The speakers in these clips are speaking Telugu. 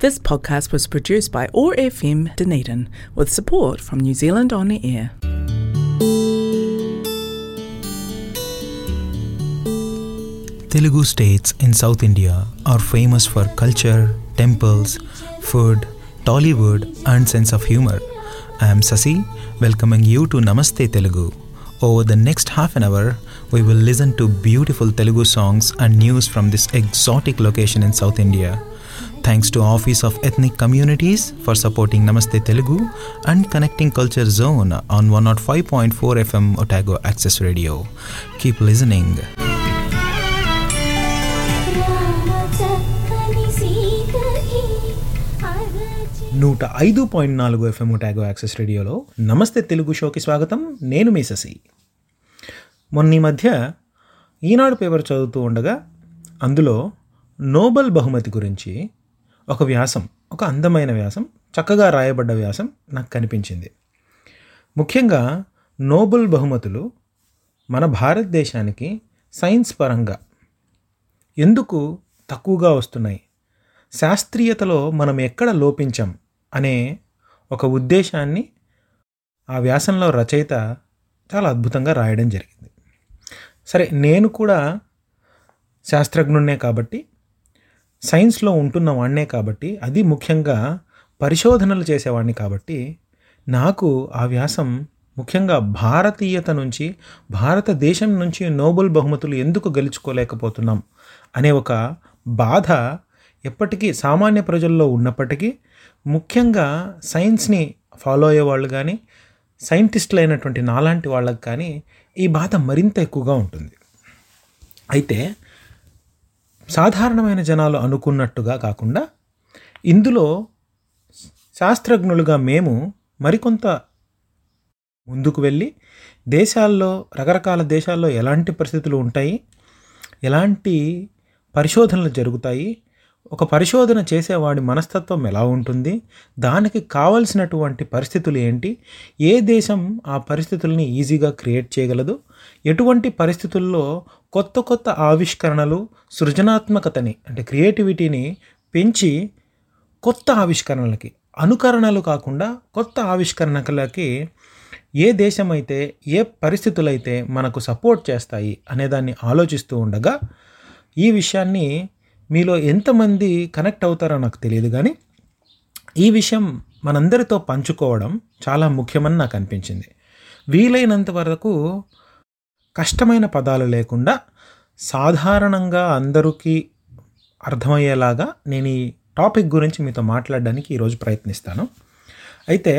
This podcast was produced by OAR FM Dunedin with support from New Zealand On the Air. Telugu states in South India are famous for culture, temples, food, Tollywood, and sense of humor. I am Sasi, welcoming you to Namaste Telugu. Over the next half an hour, we will listen to beautiful Telugu songs and news from this exotic location in South India. Thanks to Office of Ethnic Communities for supporting Namaste Telugu and connecting Culture Zone on 105.4 FM Otago Access Radio. Keep listening. చక్కని సీకకి అరచి నూట ఐదు పాయింట్ నాలుగు ఎఫ్ఎం ట్యాగో యాక్సెస్ రేడియోలో నమస్తే తెలుగు షోకి స్వాగతం నేను మీ శశి మొన్న ఈ మధ్య ఈనాడు పేపర్ చదువుతూ ఉండగా అందులో నోబెల్ బహుమతి గురించి ఒక వ్యాసం ఒక అందమైన వ్యాసం చక్కగా రాయబడ్డ వ్యాసం నాకు కనిపించింది ముఖ్యంగా నోబెల్ బహుమతులు మన భారతదేశానికి సైన్స్ పరంగా ఎందుకు తక్కువగా వస్తున్నాయి శాస్త్రీయతలో మనం ఎక్కడ లోపించాం అనే ఒక ఉద్దేశాన్ని ఆ వ్యాసంలో రచయిత చాలా అద్భుతంగా రాయడం జరిగింది సరే నేను కూడా శాస్త్రజ్ఞున్నే కాబట్టి సైన్స్లో ఉంటున్న వాడినే కాబట్టి అది ముఖ్యంగా పరిశోధనలు చేసేవాడిని కాబట్టి నాకు ఆ వ్యాసం ముఖ్యంగా భారతీయత నుంచి భారతదేశం నుంచి నోబెల్ బహుమతులు ఎందుకు గెలుచుకోలేకపోతున్నాం అనే ఒక బాధ ఎప్పటికీ సామాన్య ప్రజల్లో ఉన్నప్పటికీ ముఖ్యంగా సైన్స్ని ఫాలో అయ్యే వాళ్ళు కానీ సైంటిస్టులు అయినటువంటి నాలాంటి వాళ్ళకి కానీ ఈ బాధ మరింత ఎక్కువగా ఉంటుంది అయితే సాధారణమైన జనాలు అనుకున్నట్టుగా కాకుండా ఇందులో శాస్త్రజ్ఞులుగా మేము మరికొంత ముందుకు వెళ్ళి దేశాల్లో రకరకాల దేశాల్లో ఎలాంటి పరిస్థితులు ఉంటాయి ఎలాంటి పరిశోధనలు జరుగుతాయి ఒక పరిశోధన చేసేవాడి మనస్తత్వం ఎలా ఉంటుంది దానికి కావలసినటువంటి పరిస్థితులు ఏంటి ఏ దేశం ఆ పరిస్థితుల్ని ఈజీగా క్రియేట్ చేయగలదు ఎటువంటి పరిస్థితుల్లో కొత్త కొత్త ఆవిష్కరణలు సృజనాత్మకతని అంటే క్రియేటివిటీని పెంచి కొత్త ఆవిష్కరణలకి అనుకరణలు కాకుండా కొత్త ఆవిష్కరణలకి ఏ దేశం అయితే ఏ పరిస్థితులైతే మనకు సపోర్ట్ చేస్తాయి అనేదాన్ని ఆలోచిస్తూ ఉండగా ఈ విషయాన్ని మీలో ఎంతమంది కనెక్ట్ అవుతారో నాకు తెలియదు కానీ ఈ విషయం మనందరితో పంచుకోవడం చాలా ముఖ్యమని నాకు అనిపించింది వీలైనంత వరకు కష్టమైన పదాలు లేకుండా సాధారణంగా అందరికీ అర్థమయ్యేలాగా నేను ఈ టాపిక్ గురించి మీతో మాట్లాడడానికి ఈరోజు ప్రయత్నిస్తాను అయితే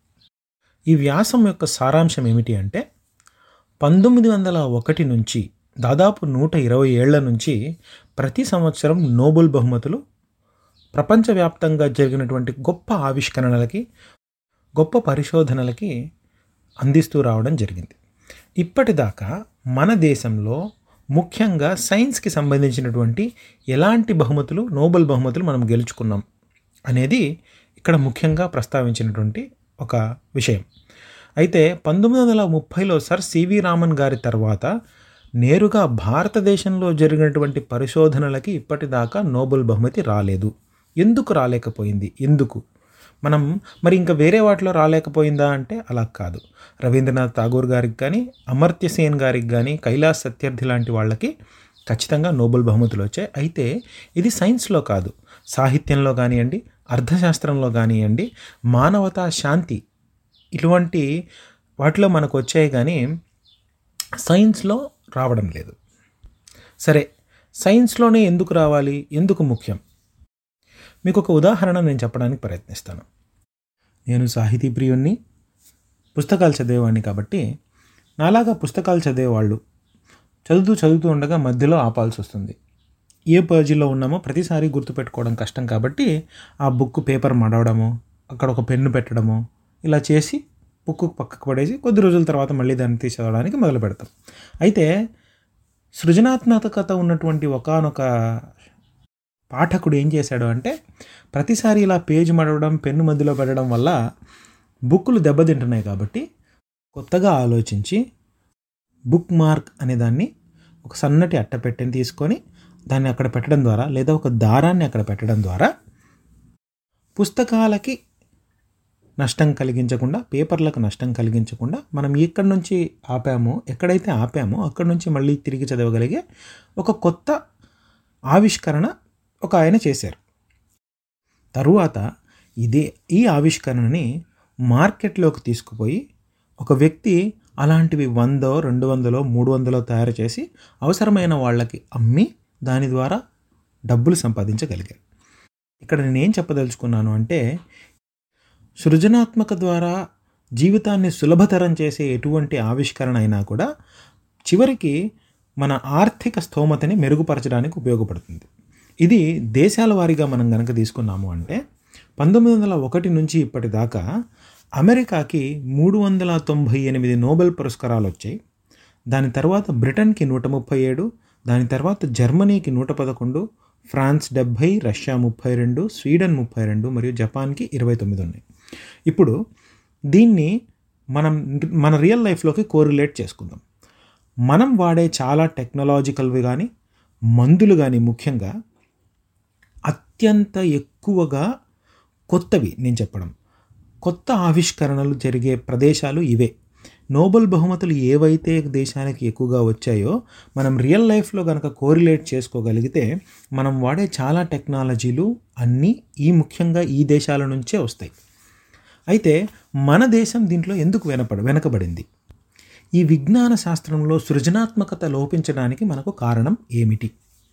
ఈ వ్యాసం యొక్క సారాంశం ఏమిటి అంటే పంతొమ్మిది వందల ఒకటి నుంచి దాదాపు నూట ఇరవై ఏళ్ల నుంచి ప్రతి సంవత్సరం నోబెల్ బహుమతులు ప్రపంచవ్యాప్తంగా జరిగినటువంటి గొప్ప ఆవిష్కరణలకి గొప్ప పరిశోధనలకి అందిస్తూ రావడం జరిగింది ఇప్పటిదాకా మన దేశంలో ముఖ్యంగా సైన్స్కి సంబంధించినటువంటి ఎలాంటి బహుమతులు నోబెల్ బహుమతులు మనం గెలుచుకున్నాం అనేది ఇక్కడ ముఖ్యంగా ప్రస్తావించినటువంటి ఒక విషయం అయితే పంతొమ్మిది వందల ముప్పైలో సర్ సివి రామన్ గారి తర్వాత నేరుగా భారతదేశంలో జరిగినటువంటి పరిశోధనలకి ఇప్పటిదాకా నోబెల్ బహుమతి రాలేదు ఎందుకు రాలేకపోయింది ఎందుకు మనం మరి ఇంకా వేరే వాటిలో రాలేకపోయిందా అంటే అలా కాదు రవీంద్రనాథ్ ఠాగూర్ గారికి కానీ అమర్త్య సేన్ గారికి కానీ కైలాస్ సత్యార్థి లాంటి వాళ్ళకి ఖచ్చితంగా నోబెల్ బహుమతులు వచ్చాయి అయితే ఇది సైన్స్లో కాదు సాహిత్యంలో కానివ్వండి అర్థశాస్త్రంలో కానివ్వండి మానవతా శాంతి ఇటువంటి వాటిలో మనకు వచ్చాయి కానీ సైన్స్లో రావడం లేదు సరే సైన్స్లోనే ఎందుకు రావాలి ఎందుకు ముఖ్యం మీకు ఒక ఉదాహరణ నేను చెప్పడానికి ప్రయత్నిస్తాను నేను సాహితీ ప్రియుణ్ణి పుస్తకాలు చదివేవాడిని కాబట్టి నాలాగా పుస్తకాలు చదివేవాళ్ళు చదువుతూ చదువుతూ ఉండగా మధ్యలో ఆపాల్సి వస్తుంది ఏ పేజీలో ఉన్నామో ప్రతిసారి గుర్తుపెట్టుకోవడం కష్టం కాబట్టి ఆ బుక్ పేపర్ మడవడము అక్కడ ఒక పెన్ను పెట్టడము ఇలా చేసి బుక్ పక్కకు పడేసి కొద్ది రోజుల తర్వాత మళ్ళీ దాన్ని తీసి చదవడానికి మొదలు పెడతాం అయితే సృజనాత్మకత ఉన్నటువంటి ఒకానొక పాఠకుడు ఏం చేశాడు అంటే ప్రతిసారి ఇలా పేజ్ మడవడం పెన్ను మధ్యలో పెట్టడం వల్ల బుక్కులు దెబ్బతింటున్నాయి కాబట్టి కొత్తగా ఆలోచించి బుక్ మార్క్ అనే దాన్ని ఒక సన్నటి అట్టపెట్టెని తీసుకొని దాన్ని అక్కడ పెట్టడం ద్వారా లేదా ఒక దారాన్ని అక్కడ పెట్టడం ద్వారా పుస్తకాలకి నష్టం కలిగించకుండా పేపర్లకు నష్టం కలిగించకుండా మనం ఎక్కడి నుంచి ఆపామో ఎక్కడైతే ఆపామో అక్కడి నుంచి మళ్ళీ తిరిగి చదవగలిగే ఒక కొత్త ఆవిష్కరణ ఒక ఆయన చేశారు తరువాత ఇదే ఈ ఆవిష్కరణని మార్కెట్లోకి తీసుకుపోయి ఒక వ్యక్తి అలాంటివి వందో రెండు వందలో మూడు వందలో తయారు చేసి అవసరమైన వాళ్ళకి అమ్మి దాని ద్వారా డబ్బులు సంపాదించగలిగారు ఇక్కడ నేనేం చెప్పదలుచుకున్నాను అంటే సృజనాత్మక ద్వారా జీవితాన్ని సులభతరం చేసే ఎటువంటి ఆవిష్కరణ అయినా కూడా చివరికి మన ఆర్థిక స్తోమతని మెరుగుపరచడానికి ఉపయోగపడుతుంది ఇది దేశాల వారీగా మనం కనుక తీసుకున్నాము అంటే పంతొమ్మిది వందల ఒకటి నుంచి ఇప్పటిదాకా అమెరికాకి మూడు వందల తొంభై ఎనిమిది నోబెల్ పురస్కారాలు వచ్చాయి దాని తర్వాత బ్రిటన్కి నూట ముప్పై ఏడు దాని తర్వాత జర్మనీకి నూట పదకొండు ఫ్రాన్స్ డెబ్భై రష్యా ముప్పై రెండు స్వీడన్ ముప్పై రెండు మరియు జపాన్కి ఇరవై తొమ్మిది ఉన్నాయి ఇప్పుడు దీన్ని మనం మన రియల్ లైఫ్లోకి కోరిలేట్ చేసుకుందాం మనం వాడే చాలా టెక్నాలజికల్వి కానీ మందులు కానీ ముఖ్యంగా అత్యంత ఎక్కువగా కొత్తవి నేను చెప్పడం కొత్త ఆవిష్కరణలు జరిగే ప్రదేశాలు ఇవే నోబెల్ బహుమతులు ఏవైతే దేశానికి ఎక్కువగా వచ్చాయో మనం రియల్ లైఫ్లో కనుక కోరిలేట్ చేసుకోగలిగితే మనం వాడే చాలా టెక్నాలజీలు అన్నీ ఈ ముఖ్యంగా ఈ దేశాల నుంచే వస్తాయి అయితే మన దేశం దీంట్లో ఎందుకు వెనపడ వెనకబడింది ఈ విజ్ఞాన శాస్త్రంలో సృజనాత్మకత లోపించడానికి మనకు కారణం ఏమిటి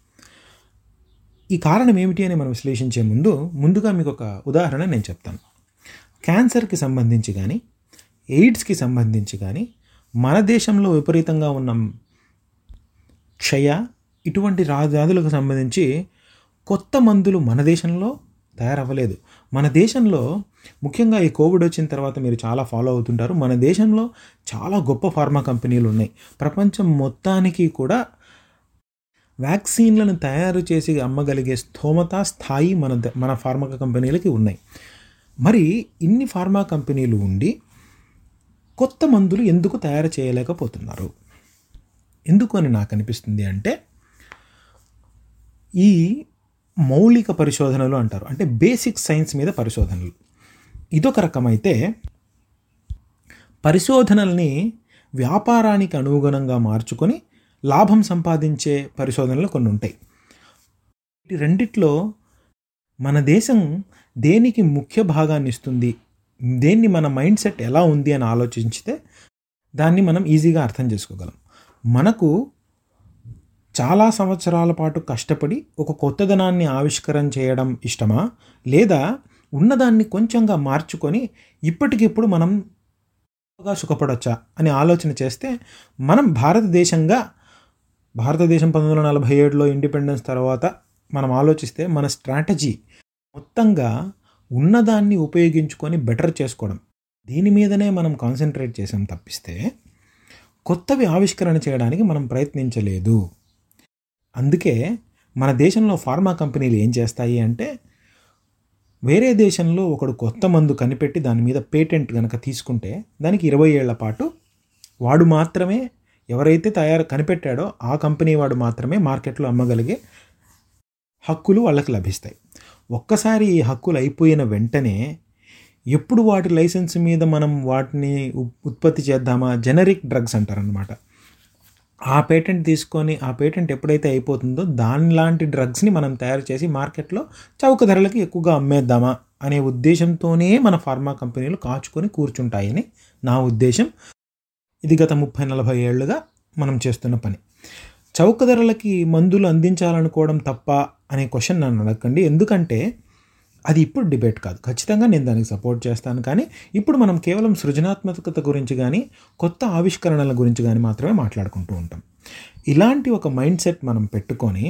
ఈ కారణం ఏమిటి అని మనం విశ్లేషించే ముందు ముందుగా మీకు ఒక ఉదాహరణ నేను చెప్తాను క్యాన్సర్కి సంబంధించి కానీ ఎయిడ్స్కి సంబంధించి కానీ మన దేశంలో విపరీతంగా ఉన్న క్షయ ఇటువంటి రా వ్యాధులకు సంబంధించి కొత్త మందులు మన దేశంలో తయారవ్వలేదు మన దేశంలో ముఖ్యంగా ఈ కోవిడ్ వచ్చిన తర్వాత మీరు చాలా ఫాలో అవుతుంటారు మన దేశంలో చాలా గొప్ప ఫార్మా కంపెనీలు ఉన్నాయి ప్రపంచం మొత్తానికి కూడా వ్యాక్సిన్లను తయారు చేసి అమ్మగలిగే స్థోమత స్థాయి మన ద- మన ఫార్మా కంపెనీలకి ఉన్నాయి మరి ఇన్ని ఫార్మా కంపెనీలు ఉండి కొత్త మందులు ఎందుకు తయారు చేయలేకపోతున్నారు ఎందుకు అని నాకు అనిపిస్తుంది అంటే ఈ మౌలిక పరిశోధనలు అంటారు అంటే బేసిక్ సైన్స్ మీద పరిశోధనలు ఇదొక రకమైతే పరిశోధనల్ని వ్యాపారానికి అనుగుణంగా మార్చుకొని లాభం సంపాదించే పరిశోధనలు కొన్ని ఉంటాయి ఈ రెండిట్లో మన దేశం దేనికి ముఖ్య భాగాన్ని ఇస్తుంది దేన్ని మన మైండ్ సెట్ ఎలా ఉంది అని ఆలోచించితే దాన్ని మనం ఈజీగా అర్థం చేసుకోగలం మనకు చాలా సంవత్సరాల పాటు కష్టపడి ఒక కొత్తదనాన్ని ఆవిష్కరణ చేయడం ఇష్టమా లేదా ఉన్నదాన్ని కొంచెంగా మార్చుకొని ఇప్పటికిప్పుడు మనం బాగా సుఖపడొచ్చా అని ఆలోచన చేస్తే మనం భారతదేశంగా భారతదేశం పంతొమ్మిది వందల నలభై ఏడులో ఇండిపెండెన్స్ తర్వాత మనం ఆలోచిస్తే మన స్ట్రాటజీ మొత్తంగా ఉన్నదాన్ని ఉపయోగించుకొని బెటర్ చేసుకోవడం దీని మీదనే మనం కాన్సన్ట్రేట్ చేసాం తప్పిస్తే కొత్తవి ఆవిష్కరణ చేయడానికి మనం ప్రయత్నించలేదు అందుకే మన దేశంలో ఫార్మా కంపెనీలు ఏం చేస్తాయి అంటే వేరే దేశంలో ఒకడు కొత్త మందు కనిపెట్టి దాని మీద పేటెంట్ కనుక తీసుకుంటే దానికి ఇరవై ఏళ్ల పాటు వాడు మాత్రమే ఎవరైతే తయారు కనిపెట్టాడో ఆ కంపెనీ వాడు మాత్రమే మార్కెట్లో అమ్మగలిగే హక్కులు వాళ్ళకి లభిస్తాయి ఒక్కసారి ఈ హక్కులు అయిపోయిన వెంటనే ఎప్పుడు వాటి లైసెన్స్ మీద మనం వాటిని ఉ- ఉత్పత్తి చేద్దామా జెనరిక్ డ్రగ్స్ అంటారనమాట ఆ పేటెంట్ తీసుకొని ఆ పేటెంట్ ఎప్పుడైతే అయిపోతుందో దానిలాంటి డ్రగ్స్ని మనం తయారు చేసి మార్కెట్లో చౌక ధరలకి ఎక్కువగా అమ్మేద్దామా అనే ఉద్దేశంతోనే మన ఫార్మా కంపెనీలు కాచుకొని కూర్చుంటాయని నా ఉద్దేశం ఇది గత ముప్పై నలభై ఏళ్ళుగా మనం చేస్తున్న పని చౌక ధరలకి మందులు అందించాలనుకోవడం తప్ప అనే క్వశ్చన్ నన్ను అడగండి ఎందుకంటే అది ఇప్పుడు డిబేట్ కాదు ఖచ్చితంగా నేను దానికి సపోర్ట్ చేస్తాను కానీ ఇప్పుడు మనం కేవలం సృజనాత్మకత గురించి కానీ కొత్త ఆవిష్కరణల గురించి కానీ మాత్రమే మాట్లాడుకుంటూ ఉంటాం ఇలాంటి ఒక మైండ్ సెట్ మనం పెట్టుకొని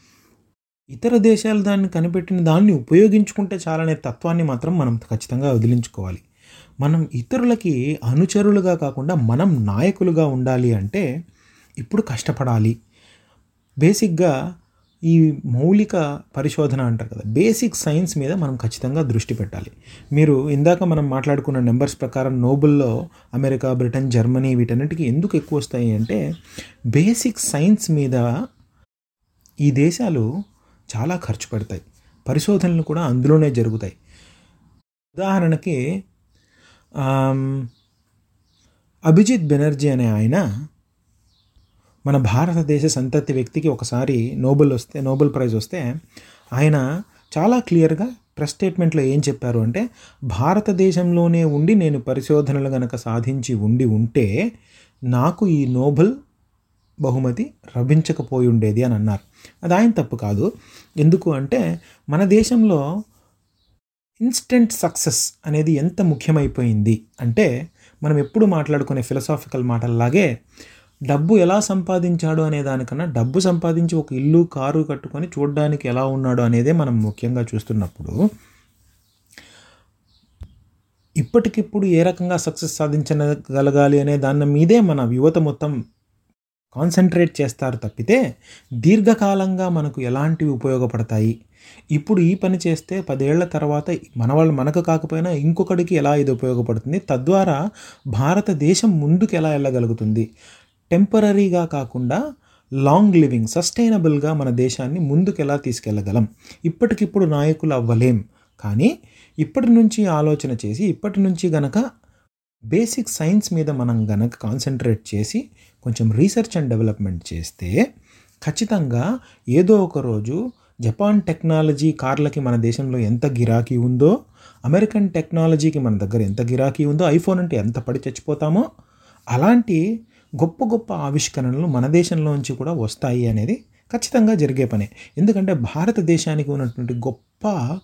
ఇతర దేశాలు దాన్ని కనిపెట్టిన దాన్ని ఉపయోగించుకుంటే చాలనే తత్వాన్ని మాత్రం మనం ఖచ్చితంగా వదిలించుకోవాలి మనం ఇతరులకి అనుచరులుగా కాకుండా మనం నాయకులుగా ఉండాలి అంటే ఇప్పుడు కష్టపడాలి బేసిక్గా ఈ మౌలిక పరిశోధన అంటారు కదా బేసిక్ సైన్స్ మీద మనం ఖచ్చితంగా దృష్టి పెట్టాలి మీరు ఇందాక మనం మాట్లాడుకున్న నెంబర్స్ ప్రకారం నోబెల్లో అమెరికా బ్రిటన్ జర్మనీ వీటన్నిటికీ ఎందుకు ఎక్కువ వస్తాయి అంటే బేసిక్ సైన్స్ మీద ఈ దేశాలు చాలా ఖర్చు పెడతాయి పరిశోధనలు కూడా అందులోనే జరుగుతాయి ఉదాహరణకి ఆమ్, అభిజిత్ బెనర్జీ అనే ఆయన మన భారతదేశ సంతతి వ్యక్తికి ఒకసారి నోబెల్ వస్తే నోబెల్ ప్రైజ్ వస్తే ఆయన చాలా క్లియర్గా ప్రెస్ స్టేట్మెంట్లో ఏం చెప్పారు అంటే భారతదేశంలోనే ఉండి నేను పరిశోధనలు గనక సాధించి ఉండి ఉంటే నాకు ఈ నోబెల్ బహుమతి లభించకపోయి ఉండేది అని అన్నారు అది ఆయన తప్పు కాదు ఎందుకు అంటే మన దేశంలో ఇన్స్టెంట్ సక్సెస్ అనేది ఎంత ముఖ్యమైపోయింది అంటే మనం ఎప్పుడు మాట్లాడుకునే ఫిలసాఫికల్ మాటల్లాగే డబ్బు ఎలా సంపాదించాడు అనే దానికన్నా డబ్బు సంపాదించి ఒక ఇల్లు కారు కట్టుకొని చూడడానికి ఎలా ఉన్నాడు అనేదే మనం ముఖ్యంగా చూస్తున్నప్పుడు ఇప్పటికిప్పుడు ఏ రకంగా సక్సెస్ సాధించగలగాలి అనే దాని మీదే మన యువత మొత్తం కాన్సన్ట్రేట్ చేస్తారు తప్పితే దీర్ఘకాలంగా మనకు ఎలాంటివి ఉపయోగపడతాయి ఇప్పుడు ఈ పని చేస్తే పదేళ్ల తర్వాత మన వాళ్ళు మనకు కాకపోయినా ఇంకొకడికి ఎలా ఇది ఉపయోగపడుతుంది తద్వారా భారతదేశం ముందుకు ఎలా వెళ్ళగలుగుతుంది టెంపరీగా కాకుండా లాంగ్ లివింగ్ సస్టైనబుల్గా మన దేశాన్ని ముందుకు ఎలా తీసుకెళ్ళగలం ఇప్పటికిప్పుడు నాయకులు అవ్వలేం కానీ ఇప్పటి నుంచి ఆలోచన చేసి ఇప్పటి నుంచి గనక బేసిక్ సైన్స్ మీద మనం గనక కాన్సన్ట్రేట్ చేసి కొంచెం రీసెర్చ్ అండ్ డెవలప్మెంట్ చేస్తే ఖచ్చితంగా ఏదో ఒక రోజు జపాన్ టెక్నాలజీ కార్లకి మన దేశంలో ఎంత గిరాకీ ఉందో అమెరికన్ టెక్నాలజీకి మన దగ్గర ఎంత గిరాకీ ఉందో ఐఫోన్ అంటే ఎంత పడి చచ్చిపోతామో అలాంటి గొప్ప గొప్ప ఆవిష్కరణలు మన దేశంలోంచి కూడా వస్తాయి అనేది ఖచ్చితంగా జరిగే పనే ఎందుకంటే భారతదేశానికి ఉన్నటువంటి గొప్ప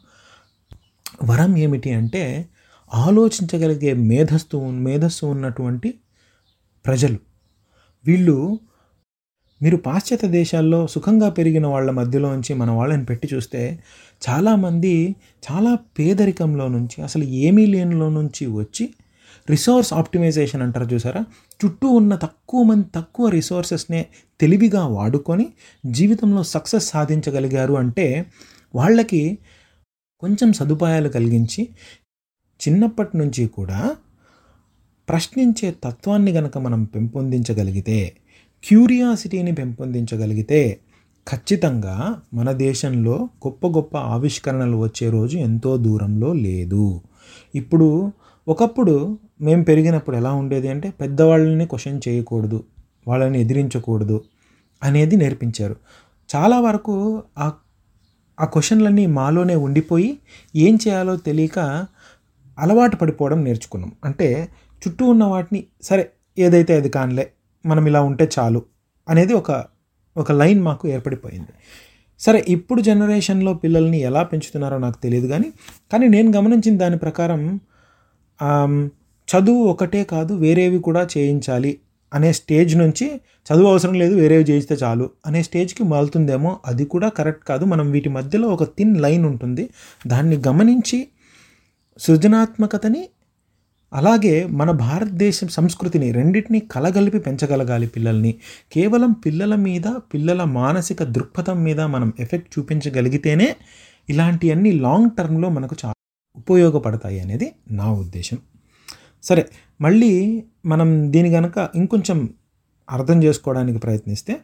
వరం ఏమిటి అంటే ఆలోచించగలిగే మేధస్సు మేధస్సు ఉన్నటువంటి ప్రజలు వీళ్ళు మీరు పాశ్చాత్య దేశాల్లో సుఖంగా పెరిగిన వాళ్ళ మధ్యలోంచి మన వాళ్ళని పెట్టి చూస్తే చాలామంది చాలా పేదరికంలో నుంచి అసలు ఏమీ లేనిలో నుంచి వచ్చి రిసోర్స్ ఆప్టిమైజేషన్ అంటారు చూసారా చుట్టూ ఉన్న తక్కువ మంది తక్కువ రిసోర్సెస్నే తెలివిగా వాడుకొని జీవితంలో సక్సెస్ సాధించగలిగారు అంటే వాళ్ళకి కొంచెం సదుపాయాలు కలిగించి చిన్నప్పటి నుంచి కూడా ప్రశ్నించే తత్వాన్ని గనక మనం పెంపొందించగలిగితే క్యూరియాసిటీని పెంపొందించగలిగితే ఖచ్చితంగా మన దేశంలో గొప్ప గొప్ప ఆవిష్కరణలు వచ్చే రోజు ఎంతో దూరంలో లేదు ఇప్పుడు ఒకప్పుడు మేము పెరిగినప్పుడు ఎలా ఉండేది అంటే పెద్దవాళ్ళని క్వశ్చన్ చేయకూడదు వాళ్ళని ఎదిరించకూడదు అనేది నేర్పించారు చాలా వరకు ఆ ఆ క్వశ్చన్లన్నీ మాలోనే ఉండిపోయి ఏం చేయాలో తెలియక అలవాటు పడిపోవడం నేర్చుకున్నాం అంటే చుట్టూ ఉన్న వాటిని సరే ఏదైతే అది కానిలే మనం ఇలా ఉంటే చాలు అనేది ఒక ఒక లైన్ మాకు ఏర్పడిపోయింది సరే ఇప్పుడు జనరేషన్లో పిల్లల్ని ఎలా పెంచుతున్నారో నాకు తెలియదు కానీ కానీ నేను గమనించిన దాని ప్రకారం ఆమ్, చదువు ఒకటే కాదు వేరేవి కూడా చేయించాలి అనే స్టేజ్ నుంచి చదువు అవసరం లేదు వేరేవి చేయిస్తే చాలు అనే స్టేజ్కి మారుతుందేమో అది కూడా కరెక్ట్ కాదు మనం వీటి మధ్యలో ఒక థిన్ లైన్ ఉంటుంది దాన్ని గమనించి సృజనాత్మకతని అలాగే మన భారతదేశం సంస్కృతిని రెండింటినీ కలగలిపి పెంచగలగాలి పిల్లల్ని కేవలం పిల్లల మీద పిల్లల మానసిక దృక్పథం మీద మనం ఎఫెక్ట్ చూపించగలిగితేనే ఇలాంటివన్నీ లాంగ్ టర్మ్లో మనకు చాలా ఉపయోగపడతాయి అనేది నా ఉద్దేశం సరే మళ్ళీ మనం దీని గనక ఇంకొంచెం అర్థం చేసుకోవడానికి ప్రయత్నిస్తే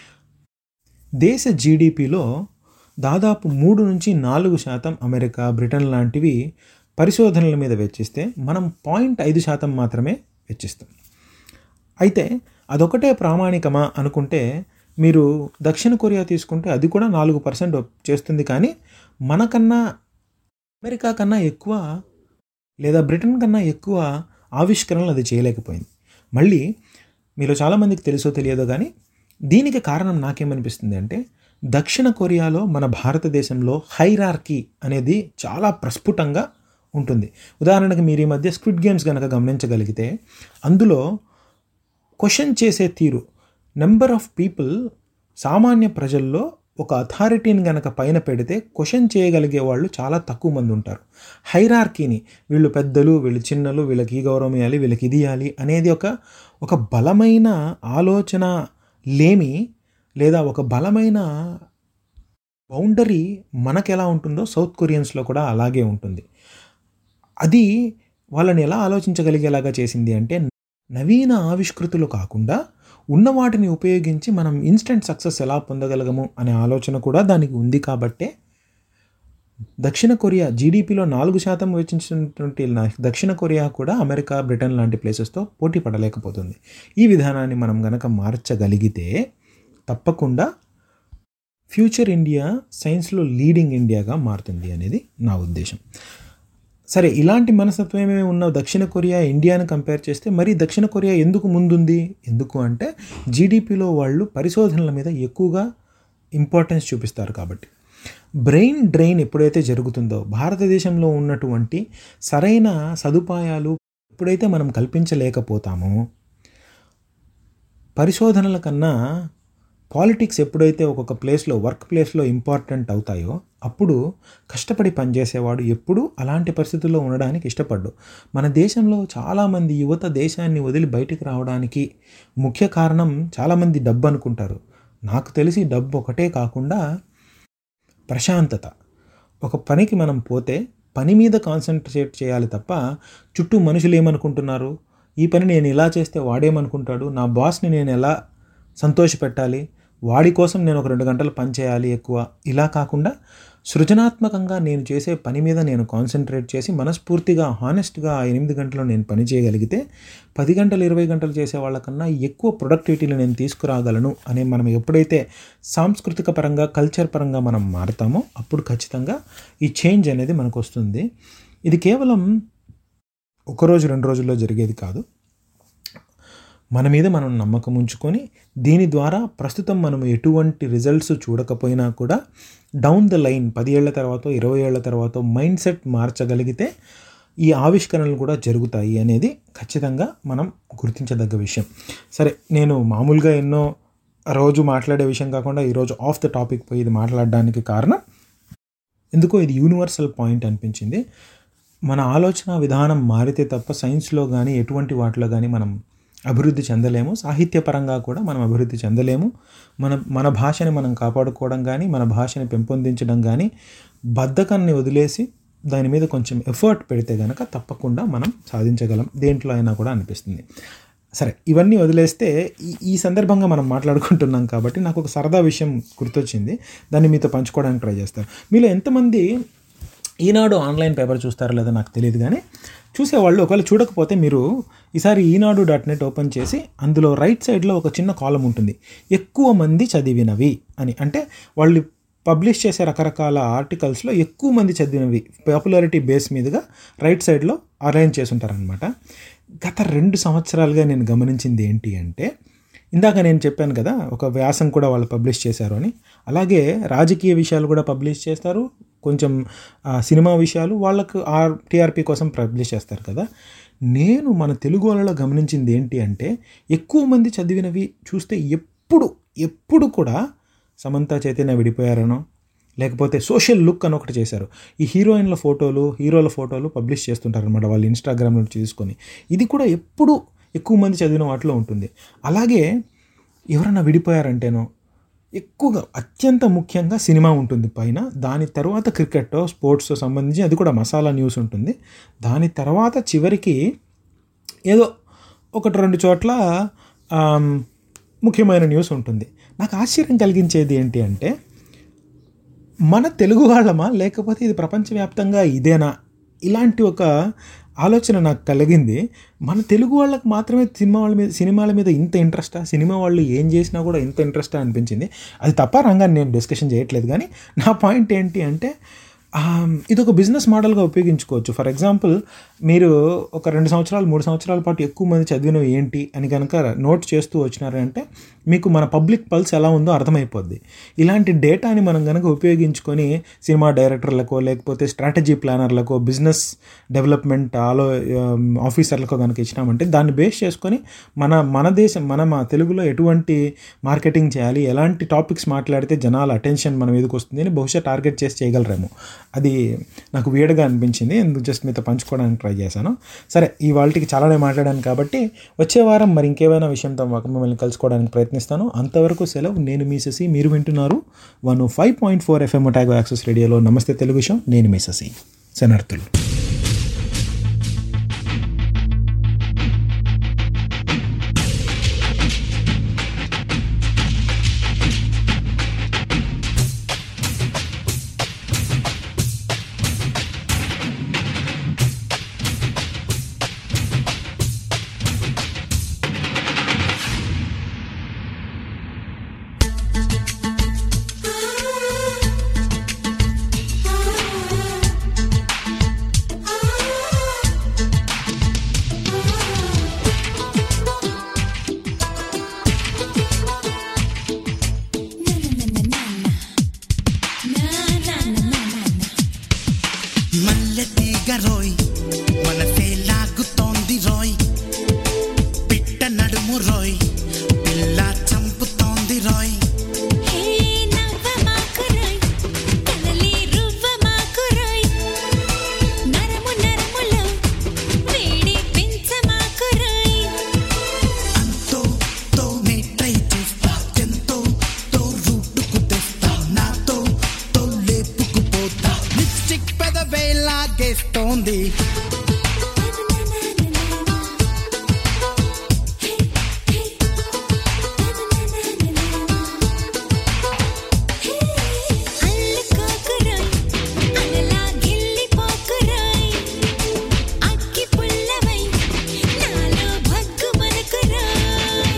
దేశ జీడిపిలో దాదాపు మూడు నుంచి నాలుగు శాతం అమెరికా బ్రిటన్ లాంటివి పరిశోధనల మీద వెచ్చిస్తే మనం పాయింట్ ఐదు శాతం మాత్రమే వెచ్చిస్తాం అయితే అదొకటే ప్రామాణికమా అనుకుంటే మీరు దక్షిణ కొరియా తీసుకుంటే అది కూడా నాలుగు పర్సెంట్ చేస్తుంది కానీ మనకన్నా అమెరికా కన్నా ఎక్కువ లేదా బ్రిటన్ కన్నా ఎక్కువ ఆవిష్కరణలు అది చేయలేకపోయింది మళ్ళీ మీలో చాలామందికి తెలుసో తెలియదో కానీ దీనికి కారణం నాకేమనిపిస్తుంది అంటే దక్షిణ కొరియాలో మన భారతదేశంలో హైరార్కీ అనేది చాలా ప్రస్ఫుటంగా ఉంటుంది ఉదాహరణకు మీరు ఈ మధ్య స్క్విడ్ గేమ్స్ కనుక గమనించగలిగితే అందులో క్వశ్చన్ చేసే తీరు నెంబర్ ఆఫ్ పీపుల్ సామాన్య ప్రజల్లో ఒక అథారిటీని గనక పైన పెడితే క్వశ్చన్ చేయగలిగే వాళ్ళు చాలా తక్కువ మంది ఉంటారు హైరార్కీని వీళ్ళు పెద్దలు వీళ్ళు చిన్నలు వీళ్ళకి ఈ గౌరవం ఇవ్వాలి వీళ్ళకి ఇది ఇవ్వాలి అనేది ఒక ఒక బలమైన ఆలోచన లేమి లేదా ఒక బలమైన బౌండరీ మనకు ఎలా ఉంటుందో సౌత్ కొరియన్స్లో కూడా అలాగే ఉంటుంది అది వాళ్ళని ఎలా ఆలోచించగలిగేలాగా చేసింది అంటే నవీన ఆవిష్కృతులు కాకుండా ఉన్న వాటిని ఉపయోగించి మనం ఇన్స్టెంట్ సక్సెస్ ఎలా పొందగలగము అనే ఆలోచన కూడా దానికి ఉంది కాబట్టే దక్షిణ కొరియా జీడిపిలో నాలుగు శాతం వెచ్చించినటువంటి నా- దక్షిణ కొరియా కూడా అమెరికా బ్రిటన్ లాంటి ప్లేసెస్తో పోటీ పడలేకపోతుంది ఈ విధానాన్ని మనం గనక మార్చగలిగితే తప్పకుండా ఫ్యూచర్ ఇండియా సైన్స్లో లీడింగ్ ఇండియాగా మారుతుంది అనేది నా ఉద్దేశం సరే ఇలాంటి మనస్తత్వమే ఉన్న దక్షిణ కొరియా ఇండియాను కంపేర్ చేస్తే మరి దక్షిణ కొరియా ఎందుకు ముందుంది ఎందుకు అంటే జీడిపిలో వాళ్ళు పరిశోధనల మీద ఎక్కువగా ఇంపార్టెన్స్ చూపిస్తారు కాబట్టి బ్రెయిన్ డ్రైన్ ఎప్పుడైతే జరుగుతుందో భారతదేశంలో ఉన్నటువంటి సరైన సదుపాయాలు ఎప్పుడైతే మనం కల్పించలేకపోతామో పరిశోధనల కన్నా పాలిటిక్స్ ఎప్పుడైతే ఒక్కొక్క ప్లేస్లో వర్క్ ప్లేస్లో ఇంపార్టెంట్ అవుతాయో అప్పుడు కష్టపడి పనిచేసేవాడు ఎప్పుడూ అలాంటి పరిస్థితుల్లో ఉండడానికి ఇష్టపడ్డు మన దేశంలో చాలామంది యువత దేశాన్ని వదిలి బయటికి రావడానికి ముఖ్య కారణం చాలామంది డబ్బు అనుకుంటారు నాకు తెలిసి డబ్బు ఒకటే కాకుండా ప్రశాంతత ఒక పనికి మనం పోతే పని మీద కాన్సన్ట్రేట్ చేయాలి తప్ప చుట్టూ మనుషులు ఏమనుకుంటున్నారు ఈ పని నేను ఇలా చేస్తే వాడేమనుకుంటాడు నా బాస్ని నేను ఎలా సంతోషపెట్టాలి వాడి కోసం నేను ఒక రెండు గంటలు పని చేయాలి ఎక్కువ ఇలా కాకుండా సృజనాత్మకంగా నేను చేసే పని మీద నేను కాన్సన్ట్రేట్ చేసి మనస్ఫూర్తిగా హానెస్ట్గా ఆ ఎనిమిది గంటలు నేను పని చేయగలిగితే పది గంటలు ఇరవై గంటలు చేసే వాళ్ళకన్నా ఎక్కువ ప్రొడక్టివిటీని నేను తీసుకురాగలను అనే మనం ఎప్పుడైతే సాంస్కృతిక పరంగా కల్చర్ పరంగా మనం మారుతామో అప్పుడు ఖచ్చితంగా ఈ చేంజ్ అనేది మనకు వస్తుంది ఇది కేవలం ఒక రోజు రెండు రోజుల్లో జరిగేది కాదు మన మీద మనం నమ్మకం ఉంచుకొని దీని ద్వారా ప్రస్తుతం మనం ఎటువంటి రిజల్ట్స్ చూడకపోయినా కూడా డౌన్ ద లైన్ పది ఏళ్ల తర్వాత ఇరవై ఏళ్ల తర్వాత మైండ్ సెట్ మార్చగలిగితే ఈ ఆవిష్కరణలు కూడా జరుగుతాయి అనేది ఖచ్చితంగా మనం గుర్తించదగ్గ విషయం సరే నేను మామూలుగా ఎన్నో రోజు మాట్లాడే విషయం కాకుండా ఈరోజు ఆఫ్ ద టాపిక్ పోయి ఇది మాట్లాడడానికి కారణం ఎందుకో ఇది యూనివర్సల్ పాయింట్ అనిపించింది మన ఆలోచన విధానం మారితే తప్ప సైన్స్లో కానీ ఎటువంటి వాటిలో కానీ మనం అభివృద్ధి చెందలేము సాహిత్యపరంగా కూడా మనం అభివృద్ధి చెందలేము మన మన భాషని మనం కాపాడుకోవడం కానీ మన భాషని పెంపొందించడం కానీ బద్ధకాన్ని వదిలేసి దాని మీద కొంచెం ఎఫర్ట్ పెడితే కనుక తప్పకుండా మనం సాధించగలం దేంట్లో అయినా కూడా అనిపిస్తుంది సరే ఇవన్నీ వదిలేస్తే ఈ ఈ సందర్భంగా మనం మాట్లాడుకుంటున్నాం కాబట్టి నాకు ఒక సరదా విషయం గుర్తొచ్చింది దాన్ని మీతో పంచుకోవడానికి ట్రై చేస్తాను మీలో ఎంతమంది ఈనాడు ఆన్లైన్ పేపర్ చూస్తారో లేదో నాకు తెలియదు కానీ చూసేవాళ్ళు ఒకవేళ చూడకపోతే మీరు ఈసారి ఈనాడు డాట్ నెట్ ఓపెన్ చేసి అందులో రైట్ సైడ్లో ఒక చిన్న కాలం ఉంటుంది ఎక్కువ మంది చదివినవి అని అంటే వాళ్ళు పబ్లిష్ చేసే రకరకాల ఆర్టికల్స్లో ఎక్కువ మంది చదివినవి పాపులారిటీ బేస్ మీదుగా రైట్ సైడ్లో అరేంజ్ చేసి ఉంటారనమాట గత రెండు సంవత్సరాలుగా నేను గమనించింది ఏంటి అంటే ఇందాక నేను చెప్పాను కదా ఒక వ్యాసం కూడా వాళ్ళు పబ్లిష్ చేశారు అని అలాగే రాజకీయ విషయాలు కూడా పబ్లిష్ చేస్తారు కొంచెం ఆ, సినిమా విషయాలు వాళ్ళకు ఆర్ టీఆర్పీ కోసం పబ్లిష్ చేస్తారు కదా నేను మన తెలుగు వాళ్ళలో గమనించింది ఏంటి అంటే ఎక్కువ మంది చదివినవి చూస్తే ఎప్పుడు ఎప్పుడు కూడా సమంత చైతన్య విడిపోయారనో లేకపోతే సోషల్ లుక్ అని ఒకటి చేశారు ఈ హీరోయిన్ల ఫోటోలు హీరోల ఫోటోలు పబ్లిష్ చేస్తుంటారు అనమాట వాళ్ళు ఇన్స్టాగ్రామ్ నుంచి తీసుకొని ఇది కూడా ఎప్పుడు ఎక్కువ మంది చదివిన వాటిలో ఉంటుంది అలాగే ఎవరైనా విడిపోయారంటేనో ఎక్కువగా అత్యంత ముఖ్యంగా సినిమా ఉంటుంది పైన దాని తర్వాత క్రికెట్ స్పోర్ట్స్ సంబంధించి అది కూడా మసాలా న్యూస్ ఉంటుంది దాని తర్వాత చివరికి ఏదో ఒకటి రెండు చోట్ల ఆమ్, ముఖ్యమైన న్యూస్ ఉంటుంది నాకు ఆశ్చర్యం కలిగించేది ఏంటి అంటే మన తెలుగు వాళ్ళమా లేకపోతే ఇది ప్రపంచవ్యాప్తంగా ఇదేనా ఇలాంటి ఒక ఆలోచన నాకు కలిగింది మన తెలుగు వాళ్ళకి మాత్రమే సినిమా వాళ్ళ మీద సినిమాల మీద ఇంత ఇంట్రెస్టా సినిమా వాళ్ళు ఏం చేసినా కూడా ఇంత ఇంట్రెస్టా అనిపించింది అది తప్ప రంగాన్ని నేను డిస్కషన్ చేయట్లేదు కానీ నా పాయింట్ ఏంటి అంటే ఆమ్, ఇది ఒక బిజినెస్ మోడల్గా ఉపయోగించుకోవచ్చు ఫర్ ఎగ్జాంపుల్ మీరు ఒక రెండు సంవత్సరాలు మూడు సంవత్సరాల పాటు ఎక్కువ మంది చదివినవి ఏంటి అని కనుక నోట్ చేస్తూ వచ్చినారంటే మీకు మన పబ్లిక్ పల్స్ ఎలా ఉందో అర్థమైపోద్ది ఇలాంటి డేటాని మనం కనుక ఉపయోగించుకొని సినిమా డైరెక్టర్లకో లేకపోతే స్ట్రాటజీ ప్లానర్లకో బిజినెస్ డెవలప్మెంట్ ఆలో ఆమ్, ఆఫీసర్లకో కనుక ఇచ్చినామంటే దాన్ని బేస్ చేసుకొని మన మన దేశం మన మా తెలుగులో ఎటువంటి మార్కెటింగ్ చేయాలి ఎలాంటి టాపిక్స్ మాట్లాడితే జనాల అటెన్షన్ మన మీదకి వస్తుంది అని బహుశా టార్గెట్ చేసి చేయగలరేమో అది నాకు వేడిగా అనిపించింది ఎందుకు జస్ట్ మీతో పంచుకోవడానికి ట్రై చేశాను సరే ఈ వాళ్ళకి చాలానే మాట్లాడాను కాబట్టి వచ్చే వారం మరి ఇంకేమైనా విషయంతో మాకు మిమ్మల్ని కలుసుకోవడానికి ప్రయత్నిస్తాను అంతవరకు సెలవు నేను మీ శశి మీరు వింటున్నారు one five point four FM ట్యాగో యాక్సెస్ రేడియోలో నమస్తే తెలుగు షో నేను మీ శశి శనార్థులు తీగ రోయ్ మనసే లాగుతోంది రోయ్ పిట్ట నడుము రోయ్ పిల్ల చంపుతోంది రోయ్ హే నవ్వ మాకురాయ్ కలలి రువ్వ మాకురాయ్ నరము నరములో వేడి పెంచ మాకురాయ్ అంతో తో నే ట్రై చేస్తా ఎంతో తో రూటుకు తెస్తా నాతో తో లేపుకుపోతా లిప్స్టిక్ పెదవే లాగేస్తోంది అల్లుకోకురాయ్ అలలా గిల్లిపోకురాయ్ అక్కి పుల్లవై నాలో భగ్గు మనకురాయ్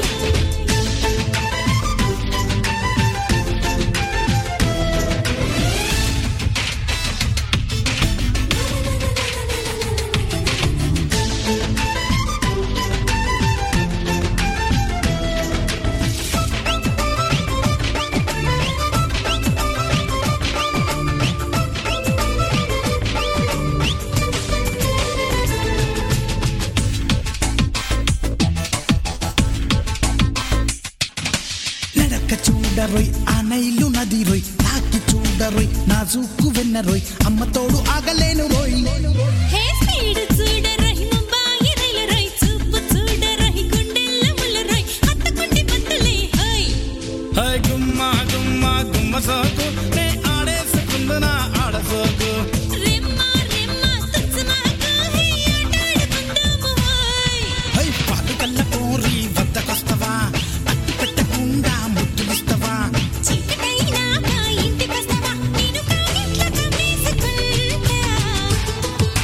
నడక చూడరోయ్ ఆ నైలు నది రోయ్ తాకి చూడరోయ్ నాజూకు వెన్నరోయ్ అమ్మ తోడు ఆగలేను రోయ్ హే స్పీడ్ చూడరై ముంబాయి రైలురై చూపు చూడరై గుండెల్ల ముల్లరై హత్తుకుంటి బతులే హై హై గుమ్మ గుమ్మ గుమ్మ సోకు నే ఆడేసుకుందునా ఆడసోకు రెమ్మ రెమ్మ తుచ్చమాకు హే ఆటాడుకుందాము హై హై పాలు కల్ల పోరి వద్దకొస్తవా అట్టు పెట్టకుండా ముద్దులిస్తవా చీకటైనాక ఇంటికొస్తావా నేను కాగిట్ల కమ్మేసుకుంటా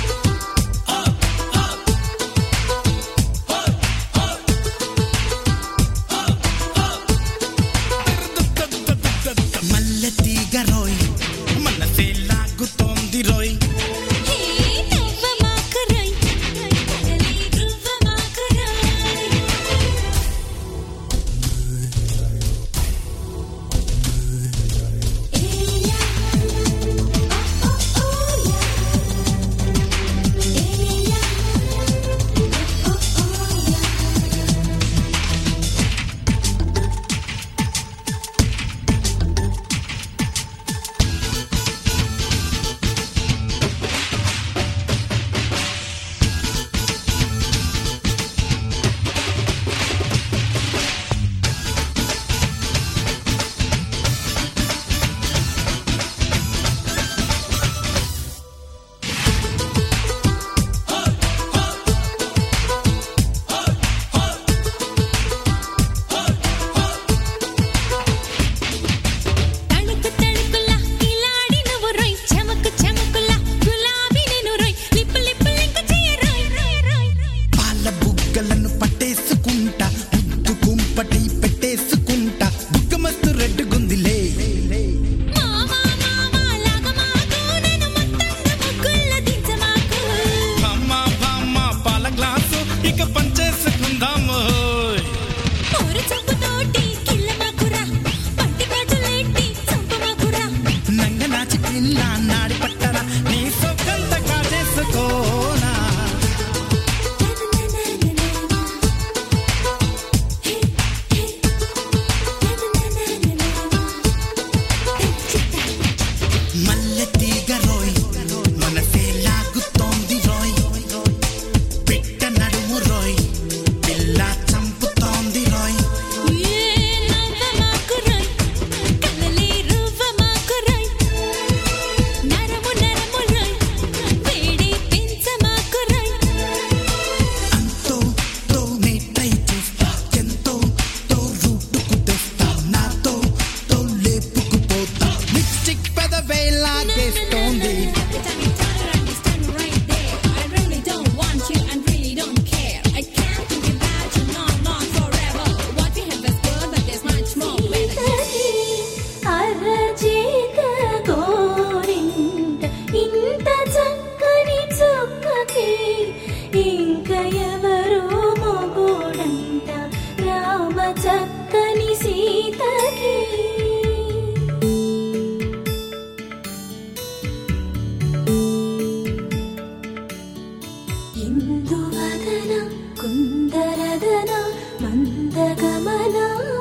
ఇందువదన కుందరదన మందగమన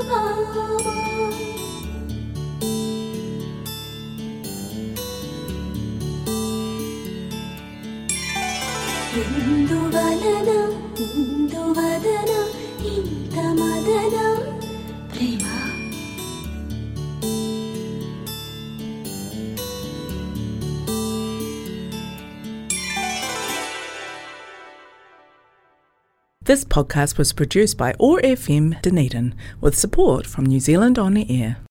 ఇందువలన ఇందువదన ఇంత మదన ప్రేమ This podcast was produced by OAR FM Dunedin with support from New Zealand On the Air.